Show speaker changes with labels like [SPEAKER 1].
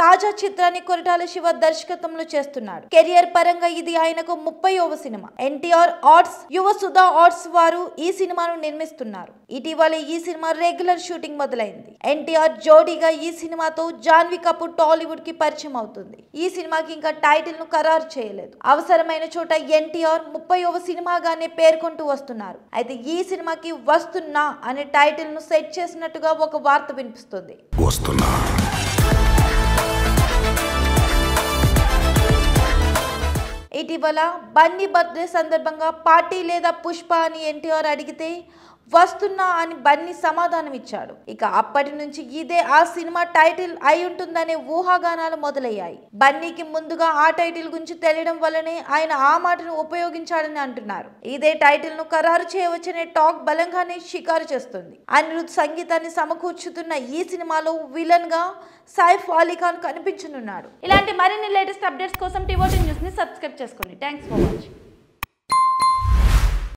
[SPEAKER 1] తాజా చిత్రాన్ని కొరటాల శివ దర్శకత్వంలో చేస్తున్నాడు కెరియర్ పరంగా ఇది ఆయనకు ముప్పైవ సినిమా ఎన్టీఆర్ ఆర్ట్స్ యువ సుధా ఆర్ట్స్ వారు ఈ సినిమాను నిర్మిస్తున్నారు ఇటీవల ఈ సినిమా రెగ్యులర్ షూటింగ్ మొదలైంది ఎన్టీఆర్ జోడీగా ఈ సినిమాతో జాన్వీ కపూర్ టాలీవుడ్ కి పరిచయం అవుతుంది ఈ సినిమాకి ఇంకా టైటిల్ ను ఖరారు చేయలేదు అవసరమైన చోట ఎన్టీఆర్ ముప్పైవ సినిమాగానే పేర్కొంటూ వస్తున్నారు అయితే ఈ సినిమాకి వస్తున్నా అనే టైటిల్ ను సెట్ చేసినట్టుగా ఒక వార్త వినిపిస్తుంది
[SPEAKER 2] వస్తున్నా
[SPEAKER 1] ఇటీవల బన్నీ బర్త్డే సందర్భంగా పార్టీ లేదా పుష్ప అని ఎన్టీఆర్ అడిగితే వస్తున్నా అని బన్నీ సమాధానం ఇచ్చాడు ఇక అప్పటి నుంచి ఇదే ఆ సినిమా టైటిల్ అయి ఉంటుందనే ఊహాగానాలు మొదలయ్యాయి బన్నీకి ముందుగా ఆ టైటిల్ గురించి తెలియడం వల్లనే ఆయన ఆ మాటను ఉపయోగించాడని అంటున్నారు ఇదే టైటిల్ ను ఖరారు చేయవచ్చనే టాక్ బలంగానే షికారు చేస్తుంది అనిరుద్ సంగీతాన్ని సమకూర్చుతున్న ఈ సినిమాలో విలన్ గా సైఫ్ అలీ ఖాన్ కనిపించనున్నాడు ఇలాంటి మరిన్ని లేటెస్ట్ అప్డేట్స్ కోసం టీవోటీ న్యూస్ ని సబ్స్క్రైబ్ చేసుకోండి థ్యాంక్స్ ఫర్ వాచింగ్